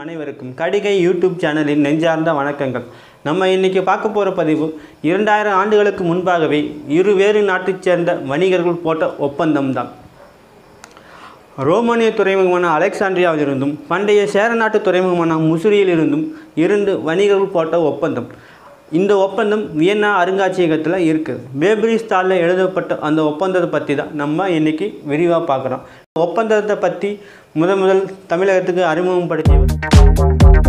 அனைவருக்கும் கடிகை யூடியூப் சேனலின் நெஞ்சார்ந்த வணக்கங்கள் நம்ம இன்னைக்கு பார்க்க போகிற பதிவு இரண்டாயிரம் ஆண்டுகளுக்கு முன்பாகவே இரு வேறு நாட்டைச் சேர்ந்த வணிகர்கள் போட்ட ஒப்பந்தம்தான் ரோமானிய துறைமுகமான அலெக்சாண்ட்ரியாவிலிருந்தும் பண்டைய சேர நாட்டு துறைமுகமான முசிறியிலிருந்தும் இரண்டு வணிகர்கள் போட்ட ஒப்பந்தம் இந்த ஒப்பந்தம் வியன்னா அருங்காட்சியகத்தில் இருக்குது பேபிரிஸ் தாளில் எழுதப்பட்ட அந்த ஒப்பந்தத்தை பற்றி தான் நம்ம இன்னைக்கு விரிவாக பார்க்குறோம் ஒப்பந்தத்தை பற்றி முதல் முதல் தமிழகத்துக்கு அறிமுகப்படுத்தியவர்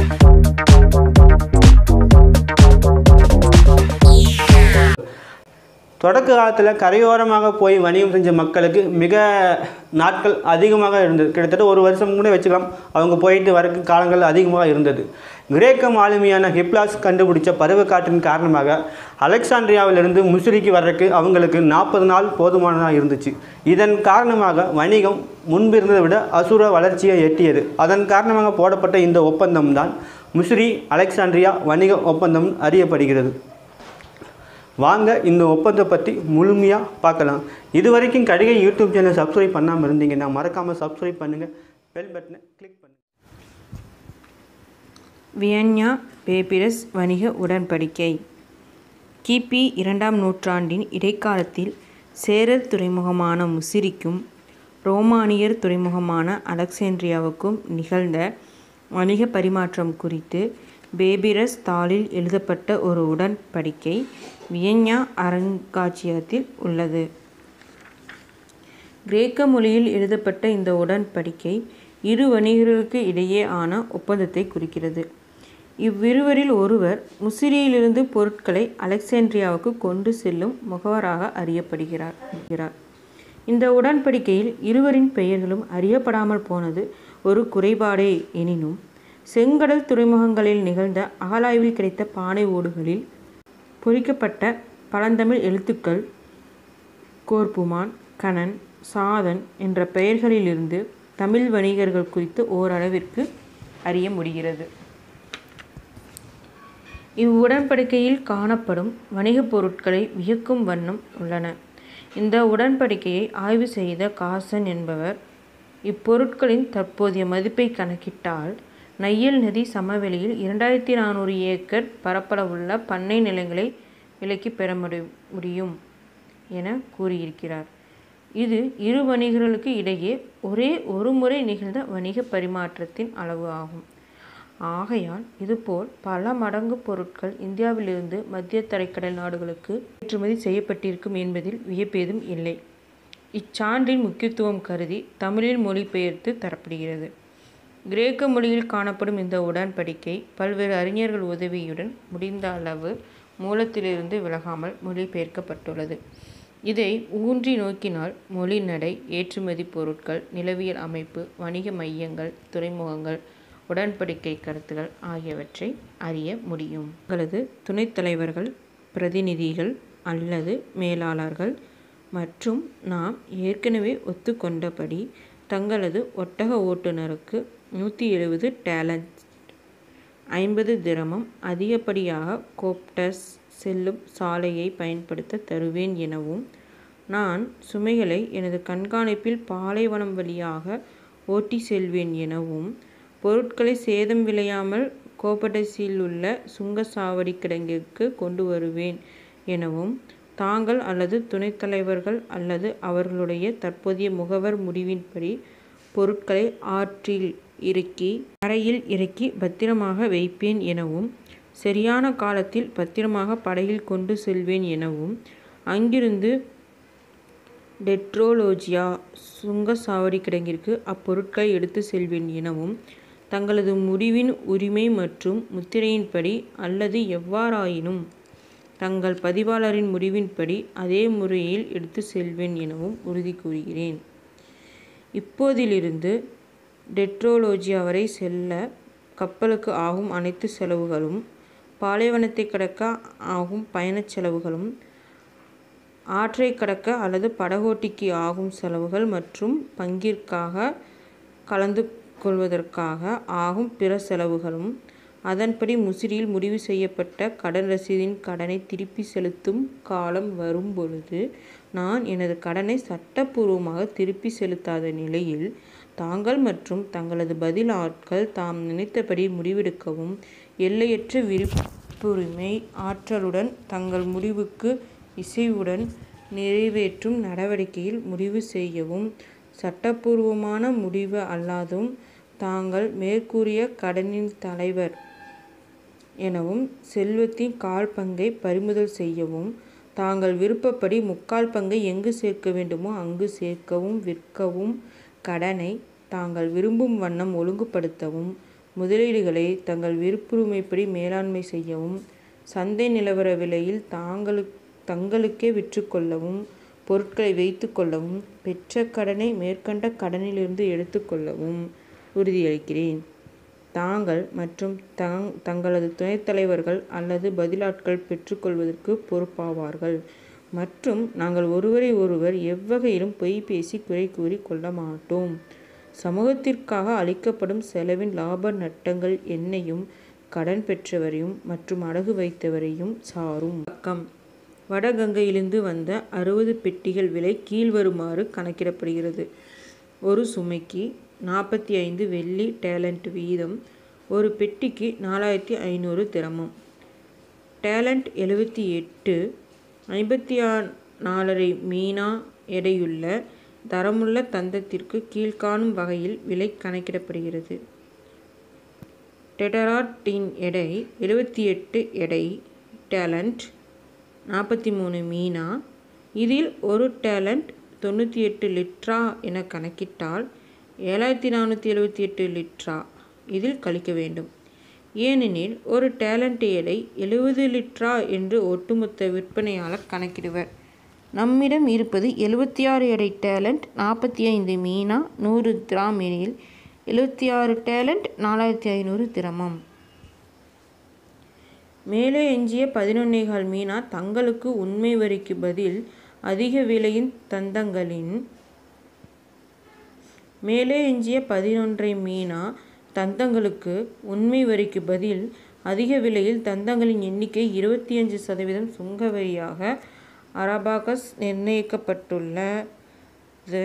தொடக்க காலத்தில் கரையோரமாக போய் வணிகம் செஞ்ச மக்களுக்கு மிக நாட்கள் அதிகமாக இருந்தது கிட்டத்தட்ட ஒரு வருஷம் கூட வச்சுக்கலாம் அவங்க போயிட்டு வரக்கு காலங்கள் அதிகமாக இருந்தது கிரேக்க மாலுமியான ஹிப்லாஸ் கண்டுபிடிச்ச பருவக்காற்றின் காரணமாக அலெக்சாண்ட்ரியாவிலிருந்து முசிறிக்கு வர்றதுக்கு அவங்களுக்கு நாற்பது நாள் போதுமானதாக இருந்துச்சு இதன் காரணமாக வணிகம் முன்பிருந்ததை விட அசுர வளர்ச்சியை எட்டியது அதன் காரணமாக போடப்பட்ட இந்த ஒப்பந்தம் தான் முசிறி அலெக்சாண்ட்ரியா வணிக ஒப்பந்தம் அறியப்படுகிறது வாங்க இந்த ஒப்பந்தம் பற்றி முழுமையாக பார்க்கலாம் இது வரைக்கும் கடிகை யூடியூப் சேனல் சப்ஸ்கிரைப் பண்ணாமல் இருந்தீங்கன்னா மறக்காமல் சப்ஸ்கிரைப் பண்ணுங்கள் பெல் பட்டனை கிளிக் பண்ணுங்கள் வியன்னா பேபிரஸ் வணிக உடன்படிக்கை கிபி இரண்டாம் நூற்றாண்டின் இடைக்காலத்தில் சேரர் துறைமுகமான முசிறிக்கும் ரோமானியர் துறைமுகமான அலெக்சாண்ட்ரியாவுக்கும் நிகழ்ந்த வணிக பரிமாற்றம் குறித்து பேபிரஸ் தாளில் எழுதப்பட்ட ஒரு உடன்படிக்கை வியன்னா அருங்காட்சியகத்தில் உள்ளது கிரேக்க மொழியில் எழுதப்பட்ட இந்த உடன்படிக்கை இரு வணிகர்களுக்கு இடையே ஆன ஒப்பந்தத்தை குறிக்கிறது இவ்விருவரில் ஒருவர் முசிறியிலிருந்து பொருட்களை அலெக்சாண்ட்ரியாவுக்கு கொண்டு செல்லும் முகவராக அறியப்படுகிறார் இருக்கிறார். இந்த உடன்படிக்கையில் இருவரின் பெயர்களும் அறியப்படாமல் போனது ஒரு குறைபாடே எனினும் செங்கடல் துறைமுகங்களில் நிகழ்ந்த அகழாய்வில் கிடைத்த பானை ஓடுகளில் பொறிக்கப்பட்ட பழந்தமிழ் எழுத்துக்கள் கோர்புமான் கணன் சாதன் என்ற பெயர்களிலிருந்து தமிழ் வணிகர்கள் குறித்து ஓரளவிற்கு அறிய முடிகிறது இவ்வுடன்படிக்கையில் காணப்படும் வணிகப் பொருட்களை வியக்கும் வண்ணம் உள்ளன இந்த உடன்படிக்கையை ஆய்வு செய்த காசன் என்பவர் இப்பொருட்களின் தற்போதைய மதிப்பை கணக்கிட்டால் நையல் நதி சமவெளியில் இரண்டாயிரத்தி நானூறு ஏக்கர் பரப்பளவுள்ள பண்ணை நிலங்களை விலைக்கு பெற முடி முடியும் என கூறியிருக்கிறார் இது இரு வணிகர்களுக்கு இடையே ஒரே ஒரு முறை நிகழ்ந்த வணிக பரிமாற்றத்தின் அளவு ஆகும் ஆகையால் இதுபோல் பல மடங்கு பொருட்கள் இந்தியாவிலிருந்து மத்திய தரைக்கடல் நாடுகளுக்கு ஏற்றுமதி செய்யப்பட்டிருக்கும் என்பதில் வியப்பேதும் இல்லை இச்சான்றின் முக்கியத்துவம் கருதி தமிழில் மொழிபெயர்த்து தரப்படுகிறது கிரேக்க மொழியில் காணப்படும் இந்த உடன்படிக்கை பல்வேறு அறிஞர்கள் உதவியுடன் முடிந்த அளவு மூலத்திலிருந்து விலகாமல் மொழிபெயர்க்கப்பட்டுள்ளது இதை ஊன்றி நோக்கினால் மொழி நடை ஏற்றுமதி பொருட்கள் நிலவியல் அமைப்பு வணிக மையங்கள் துறைமுகங்கள் உடன்படிக்கை கருத்துகள் ஆகியவற்றை அறிய முடியும் உங்களது துணைத் தலைவர்கள் பிரதிநிதிகள் அல்லது மேலாளர்கள் மற்றும் நாம் ஏற்கனவே ஒத்துக்கொண்டபடி தங்களது ஒட்டக ஓட்டுநருக்கு நூற்றி எழுபது டேலண்ட் ஐம்பது திரமம் அதிகப்படியாக கோப்டஸ் செல்லும் சாலையை பயன்படுத்த தருவேன் எனவும் நான் சுமைகளை எனது கண்காணிப்பில் பாலைவனம் வழியாக ஓட்டி செல்வேன் எனவும் பொருட்களை சேதம் விளையாமல் கோபடஸில் உள்ள சுங்கச்சாவடி கிடங்கிற்கு கொண்டு வருவேன் எனவும் தாங்கள் அல்லது துணைத் தலைவர்கள் அல்லது அவர்களுடைய தற்போதைய முகவர் முடிவின்படி பொருட்களை ஆற்றில் இறக்கி கரையில் இறக்கி பத்திரமாக வைப்பேன் எனவும் சரியான காலத்தில் பத்திரமாக படகில் கொண்டு செல்வேன் எனவும் அங்கிருந்து டெட்ரோலோஜியா சுங்கச்சாவடி கிடங்கிற்கு அப்பொருட்களை எடுத்து செல்வேன் எனவும் தங்களது முடிவின் உரிமை மற்றும் முத்திரையின்படி அல்லது எவ்வாறாயினும் தங்கள் பதிவாளரின் முடிவின்படி அதே முறையில் எடுத்து செல்வேன் எனவும் உறுதி கூறுகிறேன் இப்போதிலிருந்து டெட்ரோலோஜியா வரை செல்ல கப்பலுக்கு ஆகும் அனைத்து செலவுகளும் பாலைவனத்தை கடக்க ஆகும் பயணச் செலவுகளும் ஆற்றை கடக்க அல்லது படகோட்டிக்கு ஆகும் செலவுகள் மற்றும் பங்கிற்காக கலந்து கொள்வதற்காக ஆகும் பிற செலவுகளும் அதன்படி முசிறியில் முடிவு செய்யப்பட்ட கடன் ரசீதின் கடனை திருப்பி செலுத்தும் காலம் வரும் பொழுது நான் எனது கடனை சட்டப்பூர்வமாக திருப்பி செலுத்தாத நிலையில் தாங்கள் மற்றும் தங்களது பதில் ஆட்கள் தாம் நினைத்தபடி முடிவெடுக்கவும் எல்லையற்ற விருப்புரிமை ஆற்றலுடன் தங்கள் முடிவுக்கு இசைவுடன் நிறைவேற்றும் நடவடிக்கையில் முடிவு செய்யவும் சட்டப்பூர்வமான முடிவு அல்லாதும் தாங்கள் மேற்கூறிய கடனின் தலைவர் எனவும் செல்வத்தின் கால் பங்கை பறிமுதல் செய்யவும் தாங்கள் விருப்பப்படி முக்கால் பங்கை எங்கு சேர்க்க வேண்டுமோ அங்கு சேர்க்கவும் விற்கவும் கடனை தாங்கள் விரும்பும் வண்ணம் ஒழுங்குபடுத்தவும் முதலீடுகளை தங்கள் விருப்புரிமைப்படி மேலாண்மை செய்யவும் சந்தை நிலவர விலையில் தாங்களுக்கு தங்களுக்கே விற்றுக்கொள்ளவும் பொருட்களை வைத்துக்கொள்ளவும் பெற்ற கடனை மேற்கண்ட கடனிலிருந்து எடுத்துக்கொள்ளவும் உறுதியளிக்கிறேன் தாங்கள் மற்றும் தங் தங்களது துணைத் தலைவர்கள் அல்லது பதிலாட்கள் பெற்றுக்கொள்வதற்கு பொறுப்பாவார்கள் மற்றும் நாங்கள் ஒருவரை ஒருவர் எவ்வகையிலும் பொய் பேசி குறை கூறி கொள்ள மாட்டோம் சமூகத்திற்காக அளிக்கப்படும் செலவின் லாப நட்டங்கள் என்னையும் கடன் பெற்றவரையும் மற்றும் அடகு வைத்தவரையும் சாரும் பக்கம் வடகங்கையிலிருந்து வந்த அறுபது பெட்டிகள் விலை கீழ்வருமாறு கணக்கிடப்படுகிறது ஒரு சுமைக்கு நாற்பத்தி ஐந்து வெள்ளி டேலண்ட் வீதம் ஒரு பெட்டிக்கு நாலாயிரத்தி ஐநூறு திரமம் டேலண்ட் எழுபத்தி எட்டு ஐம்பத்தி ஆ நாலரை மீனா எடையுள்ள தரமுள்ள தந்தத்திற்கு கீழ்காணும் வகையில் விலை கணக்கிடப்படுகிறது டெடராட்டின் எடை எழுபத்தி எட்டு எடை டேலண்ட் நாற்பத்தி மூணு மீனா இதில் ஒரு டேலண்ட் தொண்ணூற்றி எட்டு லிட்ரா என கணக்கிட்டால் ஏழாயிரத்தி நானூற்றி எழுபத்தி எட்டு லிட்ரா இதில் கழிக்க வேண்டும் ஏனெனில் ஒரு டேலண்ட் எடை எழுபது லிட்ரா என்று ஒட்டுமொத்த விற்பனையாளர் கணக்கிடுவர் நம்மிடம் இருப்பது எழுபத்தி ஆறு எடை டேலண்ட் நாற்பத்தி ஐந்து மீனா நூறு கிராம் எனில் எழுபத்தி ஆறு டேலண்ட் நாலாயிரத்தி ஐநூறு திரமம் மேலே எஞ்சிய பதினொன்னேகால் மீனா தங்களுக்கு உண்மை வரிக்கு பதில் அதிக விலையின் தந்தங்களின் மேலே எஞ்சிய பதினொன்றை மீனா தந்தங்களுக்கு உண்மை வரிக்கு பதில் அதிக விலையில் தந்தங்களின் எண்ணிக்கை இருபத்தி அஞ்சு சதவீதம் சுங்க வரியாக அரபாகஸ் நிர்ணயிக்கப்பட்டுள்ளது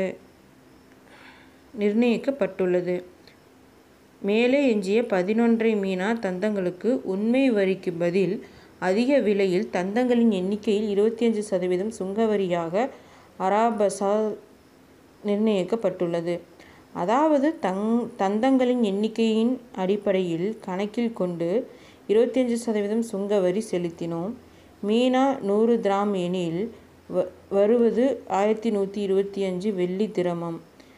நிர்ணயிக்கப்பட்டுள்ளது மேலே எஞ்சிய பதினொன்றை மீனா தந்தங்களுக்கு உண்மை வரிக்கு பதில் அதிக விலையில் தந்தங்களின் எண்ணிக்கையில் இருபத்தி அஞ்சு சதவீதம் சுங்கவரியாக அராபசா நிர்ணயிக்கப்பட்டுள்ளது அதாவது தங் தந்தங்களின் எண்ணிக்கையின் அடிப்படையில் கணக்கில் கொண்டு இருபத்தஞ்சு சதவீதம் சுங்கவரி செலுத்தினோம் மீனா நூறு கிராம் எனில் வ வருவது ஆயிரத்தி நூற்றி இருபத்தி அஞ்சு வெள்ளி திரமம்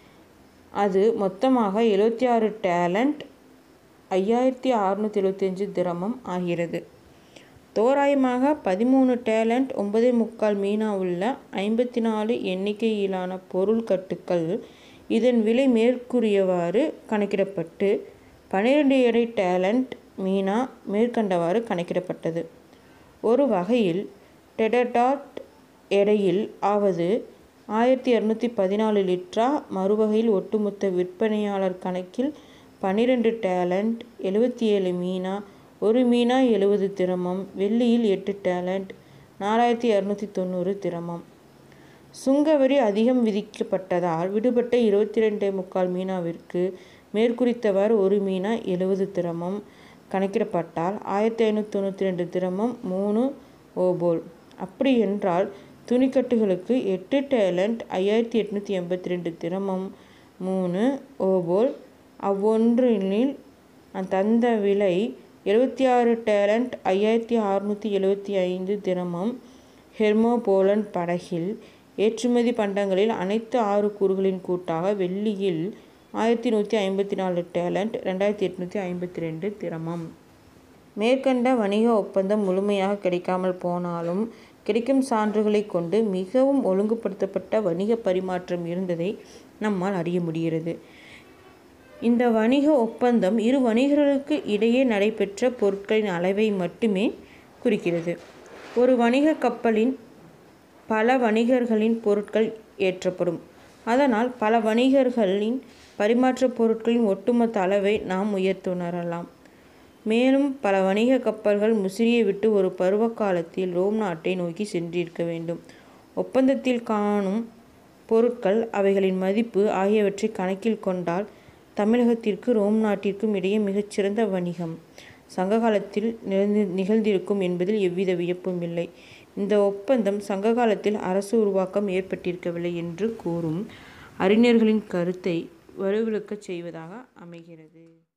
அது மொத்தமாக எழுபத்தி ஆறு டேலண்ட் ஐயாயிரத்தி அறுநூற்றி எழுபத்தஞ்சு திரமம் ஆகிறது தோராயமாக பதிமூணு டேலண்ட் ஒன்பதே முக்கால் மீனா உள்ள ஐம்பத்தி நாலு எண்ணிக்கையிலான பொருள் கட்டுக்கள் இதன் விலை மேற்கூறியவாறு கணக்கிடப்பட்டு பன்னிரெண்டு எடை டேலண்ட் மீனா மேற்கண்டவாறு கணக்கிடப்பட்டது ஒரு வகையில் டெடடாட் எடையில் ஆவது ஆயிரத்தி இரநூத்தி பதினாலு லிட்ரா மறுவகையில் ஒட்டுமொத்த விற்பனையாளர் கணக்கில் பன்னிரெண்டு டேலண்ட் எழுபத்தி ஏழு மீனா ஒரு மீனா எழுபது திரமம் வெள்ளியில் எட்டு டேலண்ட் நாலாயிரத்தி இரநூத்தி தொண்ணூறு திரமம் சுங்கவரி அதிகம் விதிக்கப்பட்டதால் விடுபட்ட இருபத்தி ரெண்டே முக்கால் மீனாவிற்கு மேற்குறித்தவாறு ஒரு மீனா எழுபது திரமம் கணக்கிடப்பட்டால் ஆயிரத்தி ஐநூற்றி தொண்ணூற்றி ரெண்டு திரமம் மூணு ஓபோல் அப்படி என்றால் துணிக்கட்டுகளுக்கு எட்டு டேலண்ட் ஐயாயிரத்தி எட்நூற்றி எண்பத்தி ரெண்டு திரமம் மூணு ஓபோல் அவ்வொன்றினில் தந்த விலை எழுபத்தி ஆறு டேலண்ட் ஐயாயிரத்தி அறுநூற்றி எழுபத்தி ஐந்து திரமம் ஹெர்மோபோலன் படகில் ஏற்றுமதி பண்டங்களில் அனைத்து ஆறு கூறுகளின் கூட்டாக வெள்ளியில் ஆயிரத்தி நூற்றி ஐம்பத்தி நாலு டேலண்ட் ரெண்டாயிரத்தி எட்நூற்றி ஐம்பத்தி ரெண்டு திரமம் மேற்கண்ட வணிக ஒப்பந்தம் முழுமையாக கிடைக்காமல் போனாலும் கிடைக்கும் சான்றுகளை கொண்டு மிகவும் ஒழுங்குபடுத்தப்பட்ட வணிக பரிமாற்றம் இருந்ததை நம்மால் அறிய முடிகிறது இந்த வணிக ஒப்பந்தம் இரு வணிகர்களுக்கு இடையே நடைபெற்ற பொருட்களின் அளவை மட்டுமே குறிக்கிறது ஒரு வணிக கப்பலின் பல வணிகர்களின் பொருட்கள் ஏற்றப்படும் அதனால் பல வணிகர்களின் பரிமாற்ற பொருட்களின் ஒட்டுமொத்த அளவை நாம் உயர்த்துணரலாம் மேலும் பல வணிக கப்பல்கள் முசிறியை விட்டு ஒரு பருவ காலத்தில் ரோம் நாட்டை நோக்கி சென்றிருக்க வேண்டும் ஒப்பந்தத்தில் காணும் பொருட்கள் அவைகளின் மதிப்பு ஆகியவற்றை கணக்கில் கொண்டால் தமிழகத்திற்கு ரோம் நாட்டிற்கும் இடையே மிகச்சிறந்த வணிகம் சங்ககாலத்தில் நிகழ்ந்து நிகழ்ந்திருக்கும் என்பதில் எவ்வித வியப்பும் இல்லை இந்த ஒப்பந்தம் சங்ககாலத்தில் அரசு உருவாக்கம் ஏற்பட்டிருக்கவில்லை என்று கூறும் அறிஞர்களின் கருத்தை வலுவிழக்கச் செய்வதாக அமைகிறது